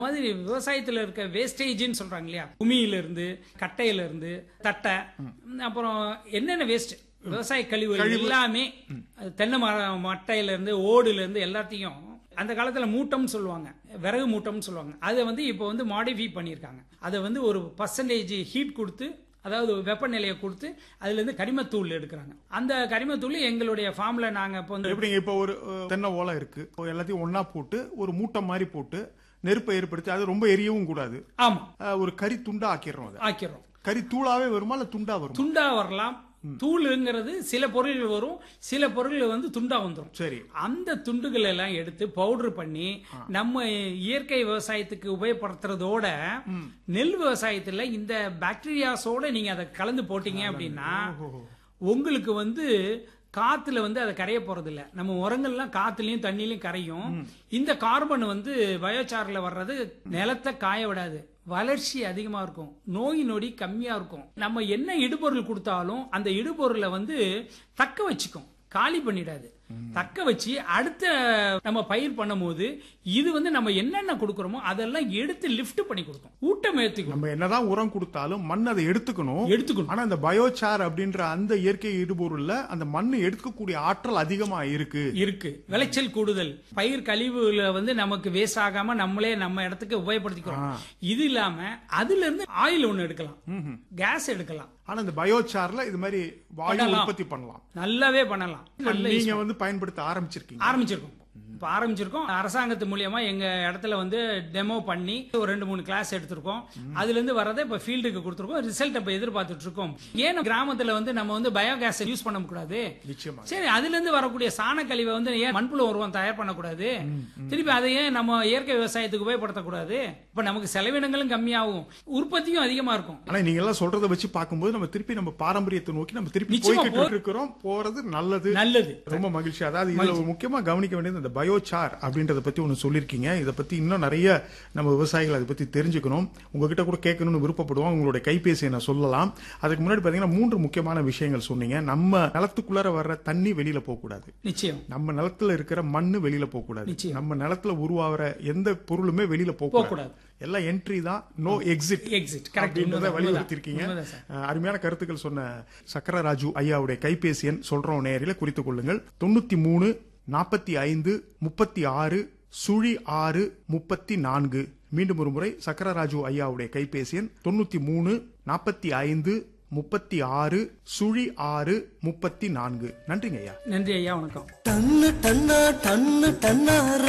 மாதிரி விவசாயத்துல இருக்க வேஸ்டேஜ்னு சொல்றாங்க இல்லையா குமியில இருந்து கட்டையில இருந்து தட்டை அப்புறம் என்னென்ன வேஸ்ட் விவசாய கழிவுகள் எல்லாமே அது தென்னை மர மட்டையில இருந்து ஓடுல இருந்து எல்லாத்தையும் அந்த காலத்துல மூட்டம்னு சொல்லுவாங்க விறகு மூட்டம்னு சொல்லுவாங்க அதை வந்து இப்போ வந்து மாடிஃபை பண்ணியிருக்காங்க அதை வந்து ஒரு பர்சன்டேஜ் ஹீட் கொடுத்து அதாவது வெப்பநிலையை கொடுத்து அதுல இருந்து கரிமத்தூள் எடுக்கிறாங்க அந்த கரிமத்தூள் எங்களுடைய ஃபார்ம்ல நாங்க இப்போ வந்து எப்படிங்க இப்போ ஒரு அஹ், தென்னை ஓலை இருக்கு இப்போ எல்லாத்தையும் ஒண்ணா போட்டு ஒரு மூட்டை மாதிரி போட்டு நெருப்பை ஏற்படுத்தி அது ரொம்ப எரியவும் கூடாது ஆமா அஹ், ஒரு கறி துண்டா ஆக்கிடுறோம் அதை ஆக்கிறோம் கறி தூளாவே வருமா இல்ல துண்டா வருமா துண்டா வரலாம் தூளுங்கிறது சில பொருள்கள் வரும் சில பொருள்கள் வந்து துண்டா வந்துரும் சரி அந்த துண்டுகள் எல்லாம் எடுத்து பவுடர் பண்ணி நம்ம இயற்கை விவசாயத்துக்கு உபயோகப்படுத்துறதோட நெல் விவசாயத்துல இந்த பாக்டீரியாஸோட நீங்க அதை கலந்து போட்டீங்க அப்படின்னா உங்களுக்கு வந்து காத்துல வந்து அதை கரைய போறது இல்ல நம்ம உரங்கள்லாம் காத்துலயும் தண்ணிலையும் கரையும் இந்த கார்பன் வந்து பயோசார்ல வர்றது நிலத்தை காய விடாது வளர்ச்சி அதிகமா இருக்கும் நோய் நொடி கம்மியா இருக்கும் நம்ம என்ன இடுபொருள் கொடுத்தாலும் அந்த இடுபொருளை வந்து தக்க வச்சுக்கும் காலி பண்ணிடாது தக்க வச்சு அடுத்த நம்ம பயிர் பண்ணும்போது இது வந்து நம்ம என்னென்ன கொடுக்கறோமோ அதெல்லாம் எடுத்து லிஃப்ட் பண்ணி கொடுக்கும் ஊட்டம் ஏத்துக்கும் நம்ம என்னதான் உரம் கொடுத்தாலும் மண் அதை எடுத்துக்கணும் எடுத்துக்கணும் ஆனா இந்த பயோசார் அப்படின்ற அந்த இயற்கை இடுபொருள்ல அந்த மண் எடுக்கக்கூடிய ஆற்றல் அதிகமா இருக்கு இருக்கு விளைச்சல் கூடுதல் பயிர் கழிவுல வந்து நமக்கு வேஸ்ட் ஆகாம நம்மளே நம்ம இடத்துக்கு உபயோகப்படுத்திக்கிறோம் இது இல்லாம அதுல இருந்து ஆயில் ஒண்ணு எடுக்கலாம் கேஸ் எடுக்கலாம் ஆனா இந்த பயோசார்ல இது மாதிரி வாயு பண்ணலாம். உற்பத்தி பண்ணலாம் நல்லவே பண்ணலாம் நல்ல நீங்க வந்து பயன்படுத்த ஆரம்பிச்சிருக்கீங்க ஆரம்பிச்சிருக்கோம் இப்போ ஆரம்பிச்சிருக்கோம் அரசாங்கத்து மூலியமா எங்க இடத்துல வந்து டெமோ பண்ணி ஒரு ரெண்டு மூணு கிளாஸ் எடுத்திருக்கோம் அதுல இருந்து வரதை இப்ப ஃபீல்டுக்கு கொடுத்துருக்கோம் ரிசல்ட் இப்ப எதிர்பார்த்துட்டு இருக்கோம் ஏன் கிராமத்துல வந்து நம்ம வந்து பயோகேஸ் யூஸ் பண்ண கூடாது நிச்சயமா சரி அதுல இருந்து வரக்கூடிய சாண கழிவை வந்து ஏன் மண்புழு உருவம் தயார் பண்ணக்கூடாது திருப்பி அதை ஏன் நம்ம இயற்கை விவசாயத்துக்கு உபயோகப்படுத்தக்கூடாது இப்ப நமக்கு செலவினங்களும் கம்மியாகும் உற்பத்தியும் அதிகமா இருக்கும் ஆனா நீங்க எல்லாம் சொல்றத வச்சு பார்க்கும்போது நம்ம திருப்பி நம்ம பாரம்பரியத்தை நோக்கி நம்ம திருப்பி நிச்சயமா போய்கிட்டு இருக்கிறோம் போறது நல்லது நல்லது ரொம்ப மகிழ்ச்சி அதாவது இதுல ஒரு முக்கியமா கவனிக்க வேண்டியது இந்த பயோசார் அப்படின்றத பத்தி ஒண்ணு சொல்லிருக்கீங்க இதை பத்தி இன்னும் நிறைய நம்ம விவசாயிகள் அதை பத்தி தெரிஞ்சுக்கணும் உங்ககிட்ட கூட கேட்கணும்னு விருப்பப்படுவோம் உங்களுடைய கைபேசியை நான் சொல்லலாம் அதுக்கு முன்னாடி பாத்தீங்கன்னா மூன்று முக்கியமான விஷயங்கள் சொன்னீங்க நம்ம நிலத்துக்குள்ளார வர்ற தண்ணி வெளியில போக கூடாது நிச்சயம் நம்ம நிலத்துல இருக்கிற மண்ணு வெளியில போக கூடாது நிச்சயம். நம்ம நிலத்துல உருவாகிற எந்த பொருளுமே வெளியில போக கூடாது போகக்கூடாது. எல்லாம் என்ட்ரி தான் நோ எக்ஸிட் எக்ஸிட் கரெக்ட் அப்படின்றத வலியுறுத்திருக்கீங்க அஹ், அருமையான கருத்துக்கள் சொன்ன சக்கரராஜு ஐயாவுடைய கைபேசி எண் சொல்றோம் நேரில் குறித்துக் கொள்ளுங்கள் தொண்ணூத்தி மூணு நாற்பத்தி ஐந்து முப்பத்தி ஆறு சுழி ஆறு முப்பத்தி நான்கு மீண்டும் ஒரு முறை சக்கரராஜு ஐயாவுடைய கைபேசி எண் தொண்ணூத்தி மூணு நாற்பத்தி ஐந்து முப்பத்தி ஆறு சுழி ஆறு முப்பத்தி நான்கு நன்றிங்க ஐயா நன்றி ஐயா வணக்கம் ಟನ್ನ ಟನ್ನ ಟನ್ನ ಟನ್ನ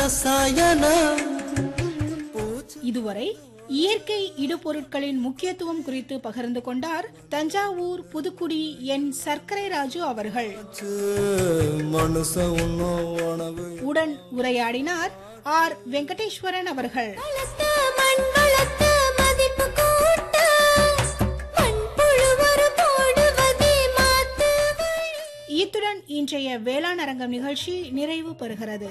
ರಸಾಯನ இதுவரை இயற்கை இடுபொருட்களின் முக்கியத்துவம் குறித்து பகிர்ந்து கொண்டார் தஞ்சாவூர் புதுக்குடி என் சர்க்கரை ராஜு அவர்கள் மனுஷ உண்ணும் உணவு உடன் உரையாடினார் ஆர் வெங்கடேஸ்வரன் அவர்கள் வளர்த்த மண் வளர்த்த மதிப்பு கூட்ட மண்புழு ஒரு போடுவதே மாத்து இத்துடன் இன்றைய வேளாண் அரங்கம் நிகழ்ச்சி நிறைவு பெறுகிறது